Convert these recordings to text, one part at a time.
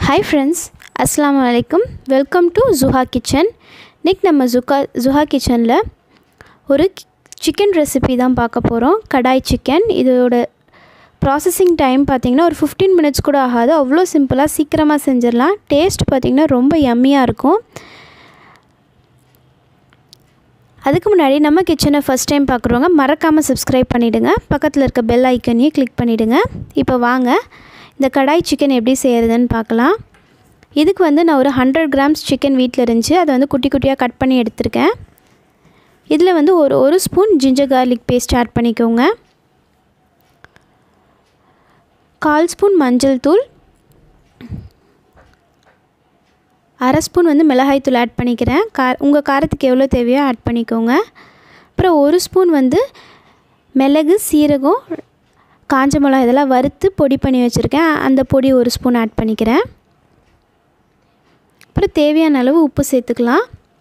hi friends அஸ்ஸலாமு அலைக்கும் welcome to Juha kitchen இன்றைக்கி நம்ம ஜுகா ஜுஹா கிச்சனில் ஒரு சிக்கன் ரெசிபி தான் பார்க்க போகிறோம் கடாய் சிக்கன் இதோட ப்ராசஸிங் டைம் பார்த்திங்கன்னா ஒரு ஃபிஃப்டீன் மினிட்ஸ் கூட ஆகாது அவ்வளோ சிம்பிளாக சீக்கிரமாக செஞ்சிடலாம் டேஸ்ட் பார்த்திங்கன்னா ரொம்ப யம்மியாக இருக்கும் அதுக்கு முன்னாடி நம்ம கிச்சனை ஃபஸ்ட் டைம் பார்க்குறவங்க மறக்காமல் சப்ஸ்கிரைப் பண்ணிவிடுங்க பக்கத்தில் இருக்க பெல் ஐக்கனையும் கிளிக் பண்ணிவிடுங்க இப்போ வாங்க இந்த கடாய் சிக்கன் எப்படி செய்கிறதுன்னு பார்க்கலாம் இதுக்கு வந்து நான் ஒரு ஹண்ட்ரட் கிராம்ஸ் சிக்கன் வீட்டில் இருந்துச்சு அதை வந்து குட்டி குட்டியாக கட் பண்ணி எடுத்திருக்கேன் இதில் வந்து ஒரு ஒரு spoon ginger garlic paste add பண்ணிக்கோங்க கால் ஸ்பூன் மஞ்சள் தூள் அரை ஸ்பூன் வந்து மிளகாய்த்தூள் ஆட் பண்ணிக்கிறேன் கா உங்கள் காரத்துக்கு எவ்வளோ தேவையோ ஆட் பண்ணிக்கோங்க அப்புறம் ஒரு ஸ்பூன் வந்து மிளகு சீரகம் காஞ்ச மிளகா இதெல்லாம் வறுத்து பொடி பண்ணி வச்சுருக்கேன் அந்த பொடி ஒரு ஸ்பூன் ஆட் பண்ணிக்கிறேன் அப்புறம் தேவையான அளவு உப்பு சேர்த்துக்கலாம்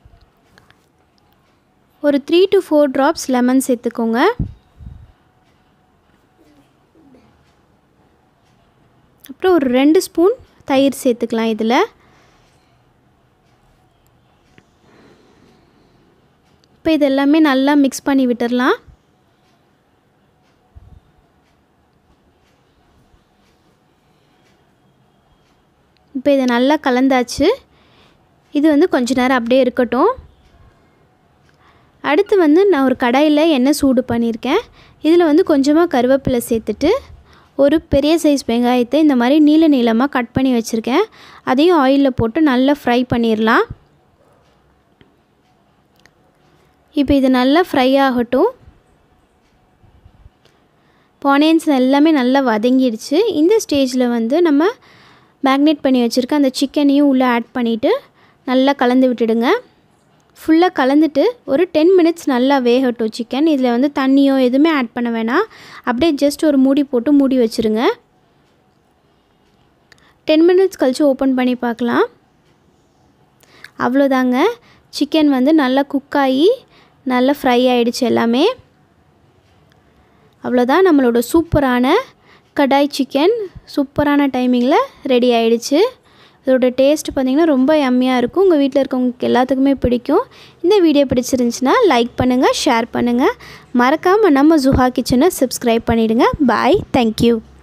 ஒரு three to four drops lemon சேர்த்துக்கோங்க அப்புறம் ஒரு ரெண்டு ஸ்பூன் தயிர் சேர்த்துக்கலாம் இதில் இப்போ இது எல்லாமே நல்லா மிக்ஸ் பண்ணி விட்டுடலாம் இப்போ இதை நல்லா கலந்தாச்சு இது வந்து கொஞ்ச நேரம் அப்படியே இருக்கட்டும் அடுத்து வந்து நான் ஒரு கடாயில் எண்ணெய் சூடு பண்ணியிருக்கேன் இதில் வந்து கொஞ்சமாக கருவேப்பிலை சேர்த்துட்டு ஒரு பெரிய சைஸ் வெங்காயத்தை இந்த மாதிரி நீள நீளமாக கட் பண்ணி வச்சுருக்கேன் அதையும் ஆயிலில் போட்டு நல்லா ஃப்ரை பண்ணிடலாம் இப்போ இது நல்லா ஃப்ரை ஆகட்டும் பானியன்ஸ் எல்லாமே நல்லா வதங்கிடுச்சு இந்த ஸ்டேஜில் வந்து நம்ம மேக்னேட் பண்ணி வச்சுருக்க அந்த சிக்கனையும் உள்ளே ஆட் பண்ணிவிட்டு நல்லா கலந்து விட்டுடுங்க ஃபுல்லாக கலந்துட்டு ஒரு டென் மினிட்ஸ் நல்லா வேகட்டும் சிக்கன் இதில் வந்து தண்ணியோ எதுவுமே ஆட் பண்ண வேணாம் அப்படியே ஜஸ்ட் ஒரு மூடி போட்டு மூடி வச்சுருங்க டென் மினிட்ஸ் கழித்து ஓப்பன் பண்ணி பார்க்கலாம் அவ்வளோதாங்க சிக்கன் வந்து நல்லா குக் ஆகி நல்லா ஃப்ரை ஆகிடுச்சு எல்லாமே அவ்வளோதான் நம்மளோட சூப்பரான கடாய் சிக்கன் சூப்பரான டைமிங்கில் ரெடி ஆகிடுச்சு இதோட டேஸ்ட் பார்த்திங்கன்னா ரொம்ப யம்மியாக இருக்கும் உங்கள் வீட்டில் இருக்கவங்களுக்கு எல்லாத்துக்குமே பிடிக்கும் இந்த வீடியோ பிடிச்சிருந்துச்சுன்னா லைக் பண்ணுங்கள் ஷேர் பண்ணுங்கள் மறக்காமல் நம்ம ஜுஹா கிச்சனை சப்ஸ்கிரைப் பண்ணிவிடுங்க பாய் தேங்க்யூ